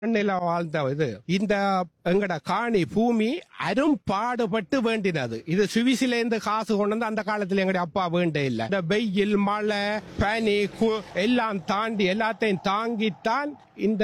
மண்ணில வாழ்ந்த இது இந்த எங்கட காணி பூமி அரும்பாடுபட்டு வேண்டினது இது சுவிசில இருந்து காசு கொண்டு வந்து அந்த காலத்துல எங்கட அப்பா வேண்ட இல்ல இந்த வெயில் மழை பனி கு- எல்லாம் தாண்டி எல்லாத்தையும் தாங்கித்தான் இந்த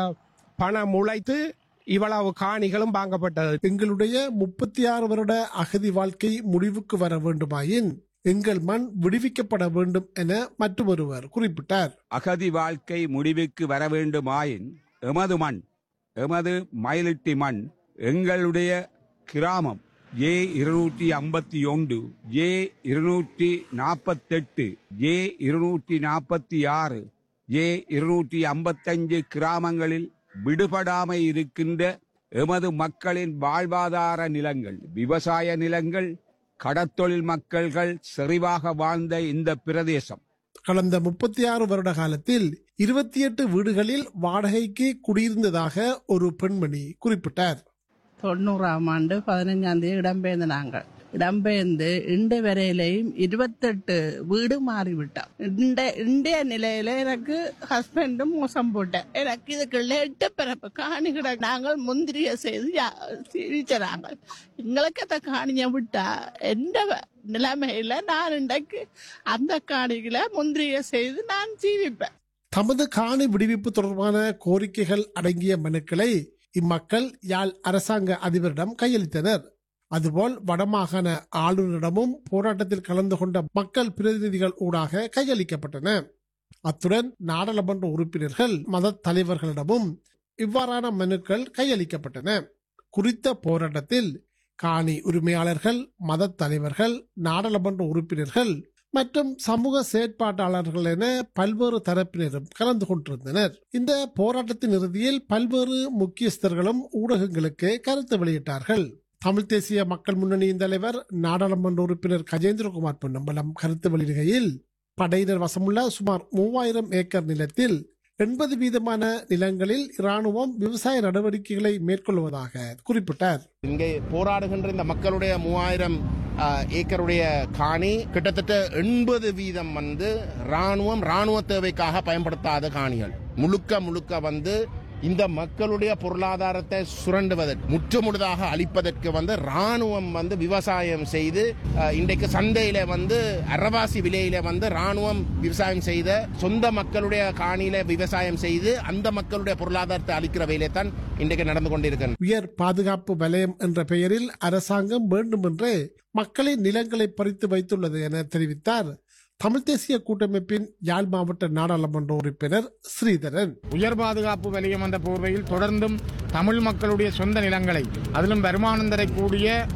பணம் உழைத்து இவ்வளவு காணிகளும் வாங்கப்பட்டது எங்களுடைய முப்பத்தி ஆறு வருட அகதி வாழ்க்கை முடிவுக்கு வர வேண்டுமாயின் எங்கள் மண் விடுவிக்கப்பட வேண்டும் என மற்றொருவர் குறிப்பிட்டார் அகதி வாழ்க்கை முடிவுக்கு வர வேண்டுமாயின் எமது மண் எமது மயிலிட்டி மண் எங்களுடைய கிராமம் ஏ இருநூற்றி ஐம்பத்தி ஒன்று ஏ இருநூற்றி நாற்பத்தெட்டு ஏ இருநூற்றி நாற்பத்தி ஆறு ஏ இருநூற்றி ஐம்பத்தஞ்சு கிராமங்களில் விடுபடாமை இருக்கின்ற எமது மக்களின் வாழ்வாதார நிலங்கள் விவசாய நிலங்கள் கடத்தொழில் மக்கள்கள் செறிவாக வாழ்ந்த இந்த பிரதேசம் கடந்த முப்பத்தி ஆறு வருட காலத்தில் இருபத்தி எட்டு வீடுகளில் வாடகைக்கு குடியிருந்ததாக ஒரு பெண்மணி குறிப்பிட்டார் தொண்ணூறாம் ஆண்டு பதினஞ்சாம் தேதி இடம்பெயர்ந்து நாங்கள் இடம்பெயர்ந்து இண்டு வரையிலையும் இருபத்தெட்டு வீடு மாறிவிட்டோம் இந்த இந்திய நிலையில எனக்கு ஹஸ்பண்டும் மோசம் போட்டேன் எனக்கு இதுக்குள்ள எட்டு பிறப்பு காணி கிட நாங்கள் முந்திரிய செய்து சிரிச்சாங்க எங்களுக்கு அந்த காணியை விட்டா எந்த வ- நிலைமையில நான் இன்றைக்கு அந்த காணிகளை முந்திரிய செய்து நான் ஜீவிப்பேன் தமது காணி விடுவிப்பு தொடர்பான கோரிக்கைகள் அடங்கிய மனுக்களை இம்மக்கள் யாழ் அரசாங்க அதிபரிடம் கையளித்தனர் அதுபோல் வடமாகாண ஆளுநரிடமும் போராட்டத்தில் கலந்து கொண்ட மக்கள் பிரதிநிதிகள் ஊடாக கையளிக்கப்பட்டன அத்துடன் நாடாளுமன்ற உறுப்பினர்கள் மத தலைவர்களிடமும் இவ்வாறான மனுக்கள் கையளிக்கப்பட்டன குறித்த போராட்டத்தில் காணி உரிமையாளர்கள் மத தலைவர்கள் நாடாளுமன்ற உறுப்பினர்கள் மற்றும் சமூக செயற்பாட்டாளர்கள் என பல்வேறு தரப்பினரும் கலந்து கொண்டிருந்தனர் இந்த போராட்டத்தின் இறுதியில் பல்வேறு முக்கியஸ்தர்களும் ஊடகங்களுக்கு கருத்து வெளியிட்டார்கள் தமிழ் தேசிய மக்கள் முன்னணியின் தலைவர் நாடாளுமன்ற உறுப்பினர் கஜேந்திரகுமார் பொன்னம்பலம் கருத்து வெளியிடுகையில் படையினர் வசமுள்ள சுமார் மூவாயிரம் ஏக்கர் நிலத்தில் எண்பது வீதமான நிலங்களில் இராணுவம் விவசாய நடவடிக்கைகளை மேற்கொள்வதாக குறிப்பிட்டார் இங்கே போராடுகின்ற இந்த மக்களுடைய மூவாயிரம் ஏக்கருடைய காணி கிட்டத்தட்ட எண்பது வீதம் வந்து ராணுவம் ராணுவ தேவைக்காக பயன்படுத்தாத காணிகள் முழுக்க முழுக்க வந்து இந்த மக்களுடைய பொருளாதாரத்தை சுரண்டுவதற்கு முற்றுமுழுதாக அழிப்பதற்கு வந்து ராணுவம் வந்து விவசாயம் செய்து அஹ், இன்றைக்கு சந்தையில வந்து அரவாசி விலையில வந்து ராணுவம் விவசாயம் செய்த சொந்த மக்களுடைய காணியில விவசாயம் செய்து அந்த மக்களுடைய பொருளாதாரத்தை அழிக்கிற வேலையை தான் இன்றைக்கு நடந்து கொண்டிருக்கிறது உயர் பாதுகாப்பு வலயம் என்ற பெயரில் அரசாங்கம் வேண்டுமென்றே மக்களின் நிலங்களை பறித்து வைத்துள்ளது என தெரிவித்தார் தமிழ் தேசிய கூட்டமைப்பின் யாழ் மாவட்ட நாடாளுமன்ற உறுப்பினர் ஸ்ரீதரன் உயர் பாதுகாப்பு வலயம் என்ற போர்வையில் தொடர்ந்தும் தமிழ் மக்களுடைய சொந்த நிலங்களை அதிலும் வருமானம் தரக்கூடிய